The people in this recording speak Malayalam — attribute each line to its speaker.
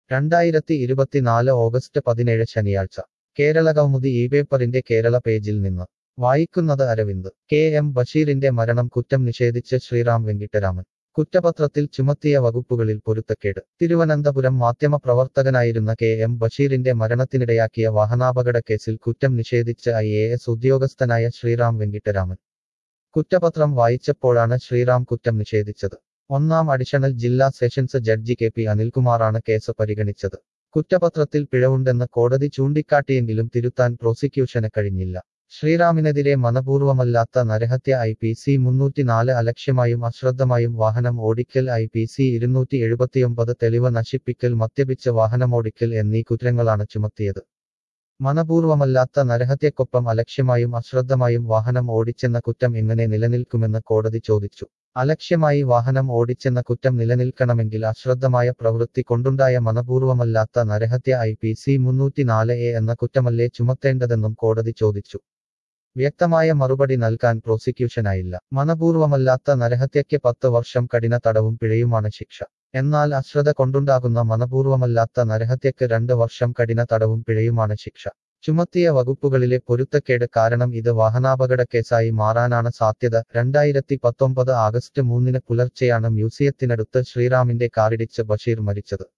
Speaker 1: രണ്ടായിരത്തി ഇരുപത്തിനാല് ഓഗസ്റ്റ് പതിനേഴ് ശനിയാഴ്ച കേരള കൗമുദി ഈ പേപ്പറിന്റെ കേരള പേജിൽ നിന്ന് വായിക്കുന്നത് അരവിന്ദ് കെ എം ബഷീറിന്റെ മരണം കുറ്റം നിഷേധിച്ച് ശ്രീറാം വെങ്കിട്ടരാമൻ കുറ്റപത്രത്തിൽ ചുമത്തിയ വകുപ്പുകളിൽ പൊരുത്തക്കേട് തിരുവനന്തപുരം മാധ്യമപ്രവർത്തകനായിരുന്ന കെ എം ബഷീറിന്റെ മരണത്തിനിടയാക്കിയ വാഹനാപകട കേസിൽ കുറ്റം നിഷേധിച്ച് ഐ എ എസ് ഉദ്യോഗസ്ഥനായ ശ്രീറാം വെങ്കിട്ടരാമൻ കുറ്റപത്രം വായിച്ചപ്പോഴാണ് ശ്രീറാം കുറ്റം നിഷേധിച്ചത് ഒന്നാം അഡീഷണൽ ജില്ലാ സെഷൻസ് ജഡ്ജി കെ പി അനിൽകുമാറാണ് കേസ് പരിഗണിച്ചത് കുറ്റപത്രത്തിൽ പിഴവുണ്ടെന്ന് കോടതി ചൂണ്ടിക്കാട്ടിയെങ്കിലും തിരുത്താൻ പ്രോസിക്യൂഷന് കഴിഞ്ഞില്ല ശ്രീറാമിനെതിരെ മനപൂർവമല്ലാത്ത നരഹത്യ ഐ പി സി മുന്നൂറ്റിനാല് അലക്ഷ്യമായും അശ്രദ്ധമായും വാഹനം ഓടിക്കൽ ഐ പി സി ഇരുന്നൂറ്റി എഴുപത്തിയൊമ്പത് തെളിവ് നശിപ്പിക്കൽ മദ്യപിച്ച് വാഹനമോടിക്കൽ എന്നീ കുറ്റങ്ങളാണ് ചുമത്തിയത് മനപൂർവമല്ലാത്ത നരഹത്യക്കൊപ്പം അലക്ഷ്യമായും അശ്രദ്ധമായും വാഹനം ഓടിച്ചെന്ന കുറ്റം എങ്ങനെ നിലനിൽക്കുമെന്ന് കോടതി ചോദിച്ചു അലക്ഷ്യമായി വാഹനം ഓടിച്ചെന്ന കുറ്റം നിലനിൽക്കണമെങ്കിൽ അശ്രദ്ധമായ പ്രവൃത്തി കൊണ്ടുണ്ടായ മനപൂർവമല്ലാത്ത നരഹത്യ ഐ പി സി മുന്നൂറ്റിനാല് എ എന്ന കുറ്റമല്ലേ ചുമത്തേണ്ടതെന്നും കോടതി ചോദിച്ചു വ്യക്തമായ മറുപടി നൽകാൻ പ്രോസിക്യൂഷനായില്ല മനപൂർവമല്ലാത്ത നരഹത്യയ്ക്ക് പത്ത് വർഷം കഠിന തടവും പിഴയുമാണ് ശിക്ഷ എന്നാൽ അശ്രദ്ധ കൊണ്ടുണ്ടാകുന്ന മനപൂർവമല്ലാത്ത നരഹത്യയ്ക്ക് രണ്ട് വർഷം കഠിന തടവും പിഴയുമാണ് ശിക്ഷ ചുമത്തിയ വകുപ്പുകളിലെ പൊരുത്തക്കേട് കാരണം ഇത് വാഹനാപകട കേസായി മാറാനാണ് സാധ്യത രണ്ടായിരത്തി പത്തൊമ്പത് ആഗസ്റ്റ് മൂന്നിന് പുലർച്ചെയാണ് മ്യൂസിയത്തിനടുത്ത് ശ്രീറാമിന്റെ കാറിടിച്ച് ബഷീർ മരിച്ചത്